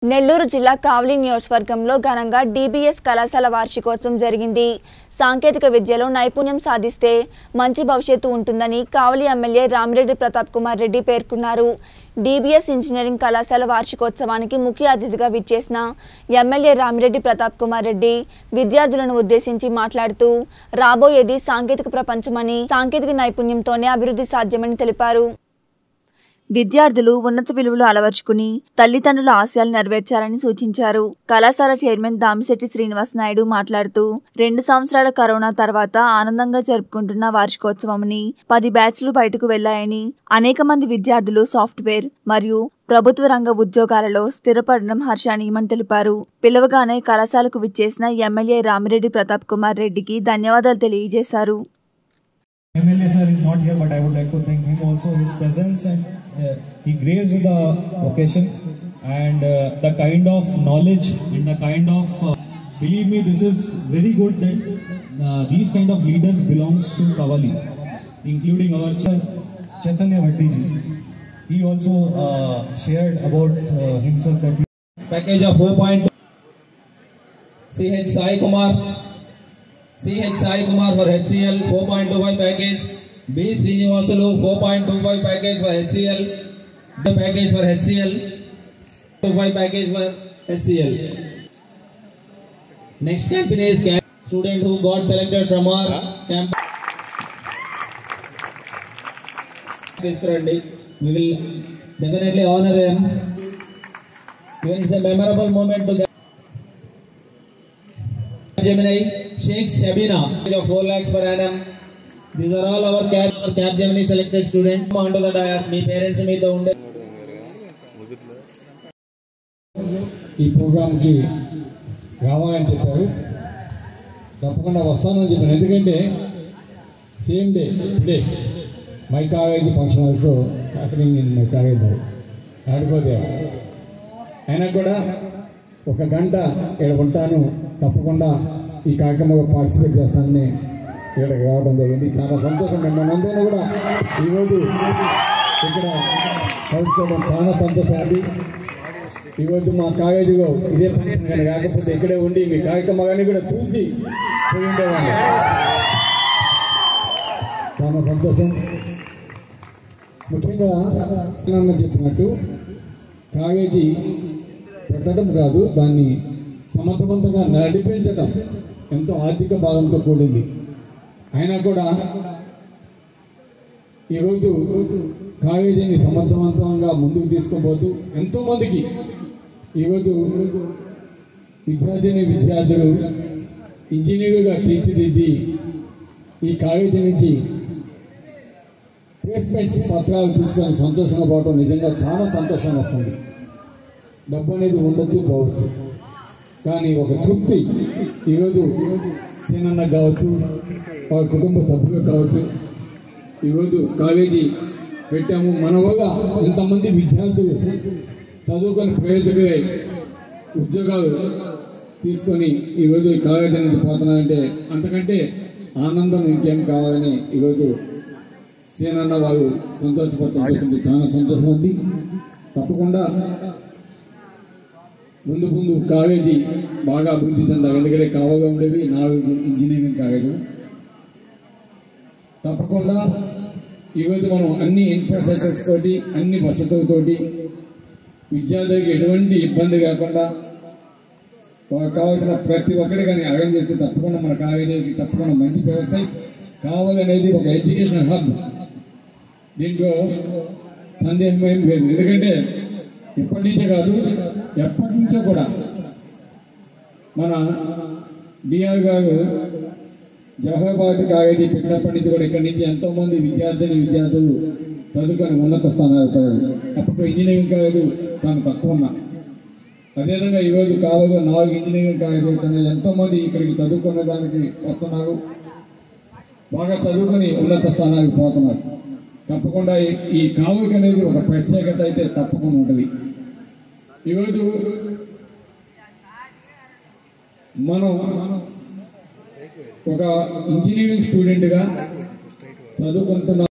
నెల్లూరు జిల్లా కావలి నియోజకవర్గంలో ఘనంగా డీబీఎస్ కళాశాల వార్షికోత్సవం జరిగింది సాంకేతిక విద్యలో నైపుణ్యం సాధిస్తే మంచి భవిష్యత్తు ఉంటుందని కావలి ఎమ్మెల్యే రామిరెడ్డి ప్రతాప్ కుమార్ రెడ్డి పేర్కొన్నారు డీబీఎస్ ఇంజనీరింగ్ కళాశాల వార్షికోత్సవానికి ముఖ్య అతిథిగా విచ్చేసిన ఎమ్మెల్యే రామిరెడ్డి ప్రతాప్ కుమార్ రెడ్డి విద్యార్థులను ఉద్దేశించి మాట్లాడుతూ రాబోయేది సాంకేతిక ప్రపంచమని సాంకేతిక నైపుణ్యంతోనే అభివృద్ధి సాధ్యమని తెలిపారు విద్యార్థులు ఉన్నత విలువలు అలవర్చుకుని తల్లిదండ్రుల ఆశయాలు నెరవేర్చాలని సూచించారు కళాశాల చైర్మన్ దామిశెట్టి శ్రీనివాస్ నాయుడు మాట్లాడుతూ రెండు సంవత్సరాల కరోనా తర్వాత ఆనందంగా జరుపుకుంటున్న వార్షికోత్సవంని పది బ్యాచ్లు బయటకు వెళ్లాయని అనేక మంది విద్యార్థులు సాఫ్ట్వేర్ మరియు ప్రభుత్వ రంగ ఉద్యోగాలలో స్థిరపడడం హర్షణీయమని తెలిపారు పిలవగానే కళాశాలకు విచ్చేసిన ఎమ్మెల్యే రామిరెడ్డి ప్రతాప్ కుమార్ రెడ్డికి ధన్యవాదాలు తెలియజేశారు MLA sir is not here, but I would like to thank him also his presence and uh, he graced the occasion and uh, the kind of knowledge and the kind of uh, believe me, this is very good that uh, these kind of leaders belongs to Kavali, including our Ch- Chaitanya Bhattiji. He also uh, shared about uh, himself that he package of 4.2 CH Sai Kumar CH Sai Kumar for HCL 4.25 package B Srinivasulu 4.25 package for HCL the package for HCL 25 package for HCL next company is camp- student who got selected from our camp తీసుకురండి we will definitely honor him even it's a memorable moment to them Gemini, Sheikh Shabina, of 4 lakhs per annum. These are all our Cap, our Cap Gemini selected students. Come onto the dais. మీ parents మీతో ఉండే ఈ ప్రోగ్రామ్కి రావాలని చెప్పారు తప్పకుండా వస్తానని చెప్పాను ఎందుకంటే same day day my college function halls అక్కడ నేను మై కాగేజ్ ఆడిపోతే అయినా కూడా ఒక గంట ఇక్కడ ఉంటాను తప్పకుండా ఈ కార్యక్రమంలో పార్టిసిపేట్ చేస్తానని ఇక్కడికి రావడం జరిగింది చాలా సంతోషం మనందరూ కూడా ఈరోజు ఇక్కడ కలుసుకోవడం చాలా సంతోషం అండి ఈరోజు మా కాలేజీలో ఇదే ఫంక్షన్ కానీ కాకపోతే ఇక్కడే ఉండి మీ కార్యక్రమాన్ని కూడా చూసి పోయి ఉండేవాళ్ళు చాలా సంతోషం ముఖ్యంగా నాన్న చెప్పినట్టు కాలేజీ పెట్టడం కాదు దాన్ని సమర్థవంతంగా నడిపించడం ఎంతో ఆర్థిక భాగంతో కూడింది అయినా కూడా ఈరోజు కాలేజీని సమర్థవంతంగా ముందుకు తీసుకుపోతూ ఎంతో మందికి ఈరోజు విద్యార్థిని విద్యార్థులు ఇంజనీరుగా తీర్చిదిద్ది ఈ కాలేజీ నుంచి ప్లేస్మెంట్స్ పత్రాలు తీసుకొని సంతోషంగా పోవడం నిజంగా చాలా సంతోషం వస్తుంది డబ్బు అనేది ఉండొచ్చు పోవచ్చు కానీ ఒక తృప్తి ఈరోజు సీనన్న కావచ్చు వారి కుటుంబ సభ్యులు కావచ్చు ఈరోజు కాలేజీ పెట్టాము మన వల్ల ఇంతమంది విద్యార్థులు చదువుకొని ప్రయోజకులై ఉద్యోగాలు తీసుకొని ఈరోజు ఈ కాలేజీ అనేది పోతున్నారంటే అంతకంటే ఆనందం ఇంకేం కావాలని ఈరోజు సీనన్న వాళ్ళు సంతోషపడటం చూస్తుంది చాలా సంతోషం ఉంది తప్పకుండా ముందు ముందు కాలేజీ బాగా అభివృద్ధి చెందాలి ఎందుకంటే కావగా ఉండేవి నాలుగు ఇంజనీరింగ్ కాలేజీ తప్పకుండా ఈరోజు మనం అన్ని ఇన్ఫ్రాస్ట్రక్చర్స్ తోటి అన్ని వసతులతోటి విద్యార్థులకు ఎటువంటి ఇబ్బంది కాకుండా వాళ్ళకి కావాల్సిన ప్రతి ఒక్కటి కానీ అరేంజ్ చేస్తే తప్పకుండా మన కాలేజీకి తప్పకుండా మంచి వ్యవస్థ కావాలి అనేది ఒక ఎడ్యుకేషన్ హబ్ దీంట్లో సందేహం ఏం లేదు ఎందుకంటే ఇప్పటి నుంచే కాదు ఎప్పటి నుంచో కూడా మన డిఆర్ గారు జవహర్బాద్ కాలేజీ పెట్టినప్పటి నుంచి కూడా ఇక్కడి నుంచి ఎంతో మంది విద్యార్థిని విద్యార్థులు చదువుకొని ఉన్నత స్థానాలు పోయారు అప్పుడు ఇంజనీరింగ్ కాలేజీ చాలా తక్కువ ఉన్నా అదేవిధంగా ఈరోజు కాలేజీ నాలుగు ఇంజనీరింగ్ కాలేజీ పెడుతున్నాయి ఎంతో మంది ఇక్కడికి చదువుకునే దానికి వస్తున్నారు బాగా చదువుకొని ఉన్నత స్థానానికి పోతున్నారు తప్పకుండా ఈ- ఈ కాలువకి అనేది ఒక ప్రత్యేకత అయితే తప్పకుండా ఉంటుంది ఈరోజు మనం ఒక ఇంజనీరింగ్ స్టూడెంట్గా చదువుకుంటున్న